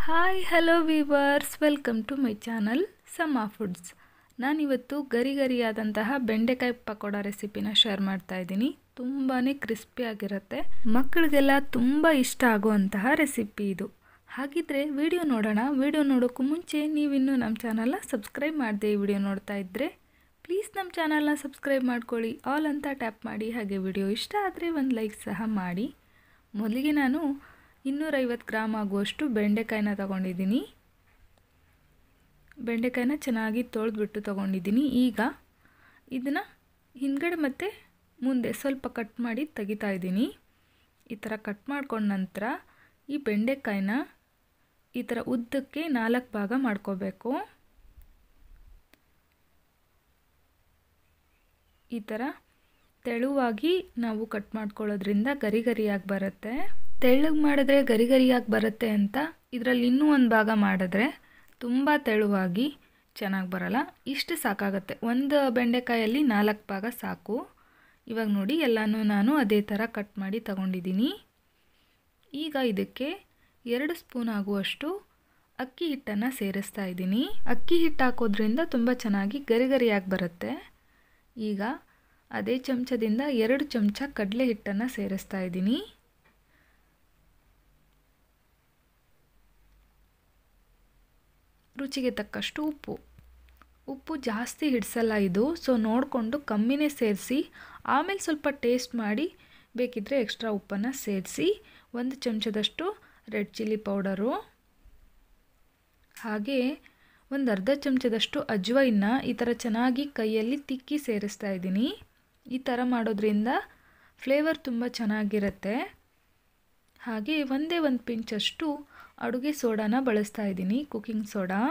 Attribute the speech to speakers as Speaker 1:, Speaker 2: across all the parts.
Speaker 1: hi hello viewers welcome to my channel Samma foods ನಾನಿವತ್ತು ಗರಿ ಗರಿಯಾದಂತಹ ಬೆಂಡೆಕಾಯಿ ಪಕೋಡ ರೆಸಿಪಿನ ಶೇರ್ ಮಾಡ್ತಾ ಇದ್ದೀನಿ ತುಂಬಾ ಕ್ರಿಸ್ಪಿಯಾಗಿರುತ್ತೆ ಮಕ್ಕಳಿಗೆಲ್ಲ ತುಂಬ ಇಷ್ಟ ಆಗುವಂತಹ ರೆಸಿಪಿ ಇದು ಹಾಗಿದ್ರೆ ವಿಡಿಯೋ ನೋಡೋಣ ವಿಡಿಯೋ ನೋಡೋಕ್ಕೂ ಮುಂಚೆ ನೀವಿನ್ನೂ ನಮ್ಮ ಚಾನಲ್ನ ಸಬ್ಸ್ಕ್ರೈಬ್ ಮಾಡದೆ ಈ ವಿಡಿಯೋ ನೋಡ್ತಾ ಇದ್ದರೆ ಪ್ಲೀಸ್ ನಮ್ಮ ಚಾನಲ್ನ ಸಬ್ಸ್ಕ್ರೈಬ್ ಮಾಡ್ಕೊಳ್ಳಿ ಆಲ್ ಅಂತ ಟ್ಯಾಪ್ ಮಾಡಿ ಹಾಗೆ ವಿಡಿಯೋ ಇಷ್ಟ ಆದರೆ ಒಂದು ಲೈಕ್ ಸಹ ಮಾಡಿ ಮೊದಲಿಗೆ ನಾನು ಇನ್ನೂರೈವತ್ತು ಗ್ರಾಮ್ ಆಗುವಷ್ಟು ಬೆಂಡೆಕಾಯಿನ ತಗೊಂಡಿದ್ದೀನಿ ಬೆಂಡೆಕಾಯಿನ ಚೆನ್ನಾಗಿ ತೊಳೆದ್ಬಿಟ್ಟು ತೊಗೊಂಡಿದ್ದೀನಿ ಈಗ ಇದನ್ನು ಹಿಂದ್ಗಡೆ ಮತ್ತು ಮುಂದೆ ಸ್ವಲ್ಪ ಕಟ್ ಮಾಡಿ ತೆಗಿತಾ ಇದ್ದೀನಿ ಈ ಥರ ಕಟ್ ಮಾಡ್ಕೊಂಡ ನಂತರ ಈ ಬೆಂಡೆಕಾಯಿನ ಈ ಥರ ಉದ್ದಕ್ಕೆ ನಾಲ್ಕು ಭಾಗ ಮಾಡ್ಕೋಬೇಕು ಈ ಥರ ತೆಳುವಾಗಿ ನಾವು ಕಟ್ ಮಾಡ್ಕೊಳ್ಳೋದ್ರಿಂದ ಗರಿ ಗರಿಯಾಗಿ ಬರುತ್ತೆ ತೆಳ್ಳಗೆ ಮಾಡಿದ್ರೆ ಗರಿ ಗರಿಯಾಗಿ ಬರುತ್ತೆ ಅಂತ ಇದರಲ್ಲಿ ಇನ್ನೂ ಒಂದು ಭಾಗ ಮಾಡಿದ್ರೆ ತುಂಬ ತೆಳುವಾಗಿ ಚೆನ್ನಾಗಿ ಬರಲ್ಲ ಇಷ್ಟು ಸಾಕಾಗುತ್ತೆ ಒಂದು ಬೆಂಡೆಕಾಯಲ್ಲಿ ನಾಲ್ಕು ಭಾಗ ಸಾಕು ಇವಾಗ ನೋಡಿ ಎಲ್ಲನೂ ನಾನು ಅದೇ ಥರ ಕಟ್ ಮಾಡಿ ತಗೊಂಡಿದ್ದೀನಿ ಈಗ ಇದಕ್ಕೆ ಎರಡು ಸ್ಪೂನ್ ಆಗುವಷ್ಟು ಅಕ್ಕಿ ಹಿಟ್ಟನ್ನು ಸೇರಿಸ್ತಾ ಇದ್ದೀನಿ ಅಕ್ಕಿ ಹಿಟ್ಟು ಹಾಕೋದ್ರಿಂದ ತುಂಬ ಚೆನ್ನಾಗಿ ಗರಿ ಗರಿಯಾಗಿ ಬರುತ್ತೆ ಈಗ ಅದೇ ಚಮಚದಿಂದ ಎರಡು ಚಮಚ ಕಡಲೆ ಹಿಟ್ಟನ್ನು ಸೇರಿಸ್ತಾ ಇದ್ದೀನಿ ರುಚಿಗೆ ತಕ್ಕಷ್ಟು ಉಪ್ಪು ಉಪ್ಪು ಜಾಸ್ತಿ ಹಿಡಿಸಲ್ಲ ಇದು ಸೊ ನೋಡಿಕೊಂಡು ಕಮ್ಮಿನೇ ಸೇರಿಸಿ ಆಮೇಲೆ ಸ್ವಲ್ಪ ಟೇಸ್ಟ್ ಮಾಡಿ ಬೇಕಿದ್ದರೆ ಎಕ್ಸ್ಟ್ರಾ ಉಪ್ಪನ್ನು ಸೇರಿಸಿ ಒಂದು ಚಮಚದಷ್ಟು ರೆಡ್ ಚಿಲ್ಲಿ ಪೌಡರು ಹಾಗೆ ಒಂದು ಅರ್ಧ ಚಮಚದಷ್ಟು ಅಜ್ವೈನ ಈ ಥರ ಚೆನ್ನಾಗಿ ಕೈಯಲ್ಲಿ ತಿಕ್ಕಿ ಸೇರಿಸ್ತಾ ಇದ್ದೀನಿ ಈ ಥರ ಮಾಡೋದ್ರಿಂದ ಫ್ಲೇವರ್ ತುಂಬ ಚೆನ್ನಾಗಿರುತ್ತೆ ಹಾಗೆ ಒಂದೇ ಒಂದು ಪಿಂಚಷ್ಟು ಅಡುಗೆ ಸೋಡಾನ ಬಳಸ್ತಾ ಇದ್ದೀನಿ ಕುಕ್ಕಿಂಗ್ ಸೋಡಾ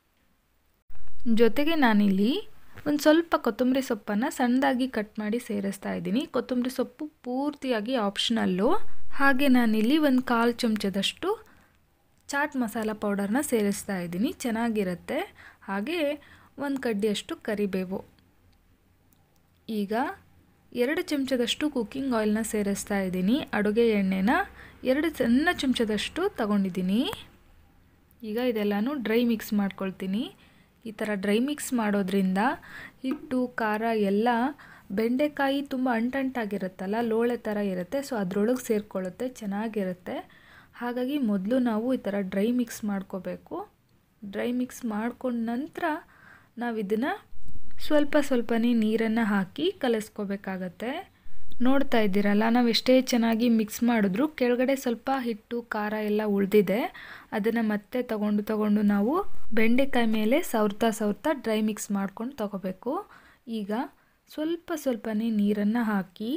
Speaker 1: ಜೊತೆಗೆ ನಾನಿಲ್ಲಿ ಒಂದು ಸ್ವಲ್ಪ ಕೊತ್ತಂಬರಿ ಸೊಪ್ಪನ್ನು ಸಣ್ಣದಾಗಿ ಕಟ್ ಮಾಡಿ ಸೇರಿಸ್ತಾ ಇದ್ದೀನಿ ಕೊತ್ತಂಬರಿ ಸೊಪ್ಪು ಪೂರ್ತಿಯಾಗಿ ಆಪ್ಷನಲ್ಲು ಹಾಗೆ ನಾನಿಲ್ಲಿ ಒಂದು ಕಾಲು ಚಮಚದಷ್ಟು ಚಾಟ್ ಮಸಾಲ ಪೌಡರ್ನ ಸೇರಿಸ್ತಾ ಇದ್ದೀನಿ ಚೆನ್ನಾಗಿರುತ್ತೆ ಹಾಗೆ ಒಂದು ಕಡ್ಡಿಯಷ್ಟು ಕರಿಬೇವು ಈಗ ಎರಡು ಚಮಚದಷ್ಟು ಕುಕ್ಕಿಂಗ್ ಆಯಿಲ್ನ ಸೇರಿಸ್ತಾ ಇದ್ದೀನಿ ಅಡುಗೆ ಎಣ್ಣೆನ ಎರಡು ಸಣ್ಣ ಚಮಚದಷ್ಟು ತಗೊಂಡಿದ್ದೀನಿ ಈಗ ಇದೆಲ್ಲನೂ ಡ್ರೈ ಮಿಕ್ಸ್ ಮಾಡ್ಕೊಳ್ತೀನಿ ಈ ಥರ ಡ್ರೈ ಮಿಕ್ಸ್ ಮಾಡೋದ್ರಿಂದ ಹಿಟ್ಟು ಖಾರ ಎಲ್ಲ ಬೆಂಡೆಕಾಯಿ ತುಂಬ ಅಂಟಂಟಾಗಿರುತ್ತಲ್ಲ ಲೋಳೆ ಥರ ಇರುತ್ತೆ ಸೊ ಅದರೊಳಗೆ ಸೇರಿಕೊಳ್ಳುತ್ತೆ ಚೆನ್ನಾಗಿರುತ್ತೆ ಹಾಗಾಗಿ ಮೊದಲು ನಾವು ಈ ಥರ ಡ್ರೈ ಮಿಕ್ಸ್ ಮಾಡ್ಕೋಬೇಕು ಡ್ರೈ ಮಿಕ್ಸ್ ಮಾಡ್ಕೊಂಡ ನಂತರ ನಾವು ಇದನ್ನು ಸ್ವಲ್ಪ ಸ್ವಲ್ಪನೇ ನೀರನ್ನು ಹಾಕಿ ಕಲಿಸ್ಕೋಬೇಕಾಗತ್ತೆ ನೋಡ್ತಾ ಇದ್ದೀರಲ್ಲ ನಾವು ಎಷ್ಟೇ ಚೆನ್ನಾಗಿ ಮಿಕ್ಸ್ ಮಾಡಿದ್ರೂ ಕೆಳಗಡೆ ಸ್ವಲ್ಪ ಹಿಟ್ಟು ಖಾರ ಎಲ್ಲ ಉಳಿದಿದೆ ಅದನ್ನು ಮತ್ತೆ ತಗೊಂಡು ತಗೊಂಡು ನಾವು ಬೆಂಡೆಕಾಯಿ ಮೇಲೆ ಸವರ್ತಾ ಸವರ್ತಾ ಡ್ರೈ ಮಿಕ್ಸ್ ಮಾಡ್ಕೊಂಡು ತಗೋಬೇಕು ಈಗ ಸ್ವಲ್ಪ ಸ್ವಲ್ಪನೇ ನೀರನ್ನು ಹಾಕಿ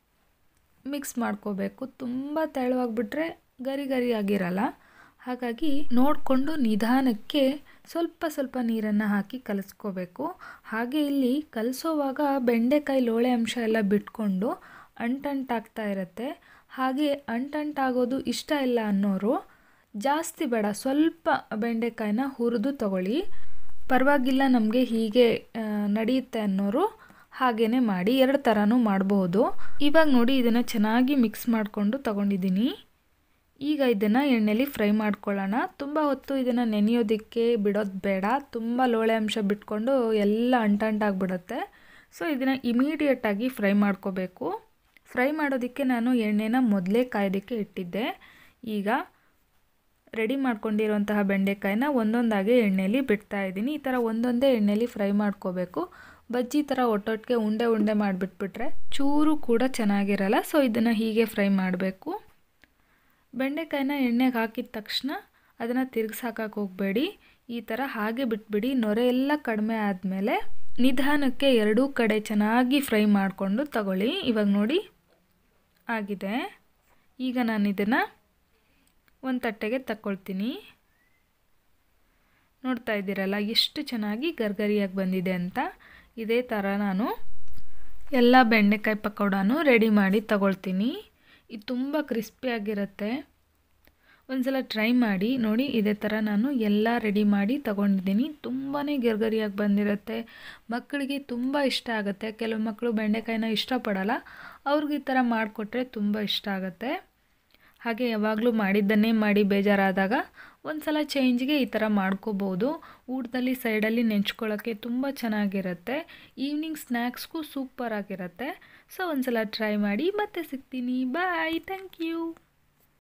Speaker 1: ಮಿಕ್ಸ್ ಮಾಡ್ಕೋಬೇಕು ತುಂಬ ತೆಳುವಾಗಿಬಿಟ್ರೆ ಗರಿ ಗರಿ ಆಗಿರಲ್ಲ ಹಾಗಾಗಿ ನೋಡಿಕೊಂಡು ನಿಧಾನಕ್ಕೆ ಸ್ವಲ್ಪ ಸ್ವಲ್ಪ ನೀರನ್ನು ಹಾಕಿ ಕಲಿಸ್ಕೋಬೇಕು ಹಾಗೆ ಇಲ್ಲಿ ಕಲಿಸೋವಾಗ ಬೆಂಡೆಕಾಯಿ ಲೋಳೆ ಅಂಶ ಎಲ್ಲ ಬಿಟ್ಕೊಂಡು ಅಂಟಂಟಾಗ್ತಾ ಇರುತ್ತೆ ಹಾಗೆ ಅಂಟಂಟಾಗೋದು ಇಷ್ಟ ಇಲ್ಲ ಅನ್ನೋರು ಜಾಸ್ತಿ ಬೇಡ ಸ್ವಲ್ಪ ಬೆಂಡೆಕಾಯಿನ ಹುರಿದು ತಗೊಳ್ಳಿ ಪರವಾಗಿಲ್ಲ ನಮಗೆ ಹೀಗೆ ನಡೆಯುತ್ತೆ ಅನ್ನೋರು ಹಾಗೇ ಮಾಡಿ ಎರಡು ಥರನೂ ಮಾಡಬಹುದು ಇವಾಗ ನೋಡಿ ಇದನ್ನು ಚೆನ್ನಾಗಿ ಮಿಕ್ಸ್ ಮಾಡಿಕೊಂಡು ತಗೊಂಡಿದ್ದೀನಿ ಈಗ ಇದನ್ನು ಎಣ್ಣೆಲಿ ಫ್ರೈ ಮಾಡ್ಕೊಳ್ಳೋಣ ತುಂಬ ಹೊತ್ತು ಇದನ್ನು ನೆನೆಯೋದಕ್ಕೆ ಬಿಡೋದು ಬೇಡ ತುಂಬ ಲೋಳೆ ಅಂಶ ಬಿಟ್ಕೊಂಡು ಎಲ್ಲ ಅಂಟಂಟಾಗ್ಬಿಡುತ್ತೆ ಸೊ ಇದನ್ನು ಇಮಿಡಿಯೇಟಾಗಿ ಫ್ರೈ ಮಾಡ್ಕೋಬೇಕು ಫ್ರೈ ಮಾಡೋದಕ್ಕೆ ನಾನು ಎಣ್ಣೆನ ಮೊದಲೇ ಕಾಯೋದಕ್ಕೆ ಇಟ್ಟಿದ್ದೆ ಈಗ ರೆಡಿ ಮಾಡ್ಕೊಂಡಿರುವಂತಹ ಬೆಂಡೆಕಾಯಿನ ಒಂದೊಂದಾಗಿ ಎಣ್ಣೆಲಿ ಬಿಡ್ತಾ ಇದ್ದೀನಿ ಈ ಥರ ಒಂದೊಂದೇ ಎಣ್ಣೆಲಿ ಫ್ರೈ ಮಾಡ್ಕೋಬೇಕು ಬಜ್ಜಿ ಥರ ಒಟ್ಟೊಟ್ಟಿಗೆ ಉಂಡೆ ಉಂಡೆ ಮಾಡಿಬಿಟ್ಬಿಟ್ರೆ ಚೂರು ಕೂಡ ಚೆನ್ನಾಗಿರಲ್ಲ ಸೊ ಇದನ್ನು ಹೀಗೆ ಫ್ರೈ ಮಾಡಬೇಕು ಬೆಂಡೆಕಾಯಿನ ಎಣ್ಣೆಗೆ ಹಾಕಿದ ತಕ್ಷಣ ಅದನ್ನು ತಿರ್ಗಿಸಾಕಕ್ಕೆ ಹೋಗಬೇಡಿ ಈ ಥರ ಹಾಗೆ ಬಿಟ್ಬಿಡಿ ನೊರೆ ಎಲ್ಲ ಕಡಿಮೆ ಆದಮೇಲೆ ನಿಧಾನಕ್ಕೆ ಎರಡೂ ಕಡೆ ಚೆನ್ನಾಗಿ ಫ್ರೈ ಮಾಡಿಕೊಂಡು ತಗೊಳ್ಳಿ ಇವಾಗ ನೋಡಿ ಆಗಿದೆ ಈಗ ನಾನು ಇದನ್ನು ಒಂದು ತಟ್ಟೆಗೆ ತಗೊಳ್ತೀನಿ ನೋಡ್ತಾ ಇದ್ದೀರಲ್ಲ ಎಷ್ಟು ಚೆನ್ನಾಗಿ ಗರ್ಗರಿಯಾಗಿ ಬಂದಿದೆ ಅಂತ ಇದೇ ಥರ ನಾನು ಎಲ್ಲ ಬೆಂಡೆಕಾಯಿ ಪಕೋಡಾನು ರೆಡಿ ಮಾಡಿ ತಗೊಳ್ತೀನಿ ಇದು ತುಂಬ ಕ್ರಿಸ್ಪಿಯಾಗಿರುತ್ತೆ ಒಂದ್ಸಲ ಟ್ರೈ ಮಾಡಿ ನೋಡಿ ಇದೇ ಥರ ನಾನು ಎಲ್ಲ ರೆಡಿ ಮಾಡಿ ತಗೊಂಡಿದ್ದೀನಿ ತುಂಬಾ ಗರ್ಗರಿಯಾಗಿ ಬಂದಿರುತ್ತೆ ಮಕ್ಕಳಿಗೆ ತುಂಬ ಇಷ್ಟ ಆಗುತ್ತೆ ಕೆಲವು ಮಕ್ಕಳು ಬೆಂಡೆಕಾಯಿನ ಇಷ್ಟಪಡಲ್ಲ ಅವ್ರಿಗೆ ಈ ಥರ ಮಾಡಿಕೊಟ್ರೆ ತುಂಬ ಇಷ್ಟ ಆಗುತ್ತೆ ಹಾಗೆ ಯಾವಾಗಲೂ ಮಾಡಿದ್ದನ್ನೇ ಮಾಡಿ ಬೇಜಾರಾದಾಗ ಒಂದು ಸಲ ಚೇಂಜ್ಗೆ ಈ ಥರ ಮಾಡ್ಕೋಬೋದು ಊಟದಲ್ಲಿ ಸೈಡಲ್ಲಿ ನೆಂಚ್ಕೊಳ್ಳೋಕ್ಕೆ ತುಂಬ ಚೆನ್ನಾಗಿರುತ್ತೆ ಈವ್ನಿಂಗ್ ಸ್ನ್ಯಾಕ್ಸ್ಗೂ ಸೂಪರಾಗಿರುತ್ತೆ ಸೊ ಒಂದು ಸಲ ಟ್ರೈ ಮಾಡಿ ಮತ್ತೆ ಸಿಗ್ತೀನಿ ಬಾಯ್ ಥ್ಯಾಂಕ್ ಯು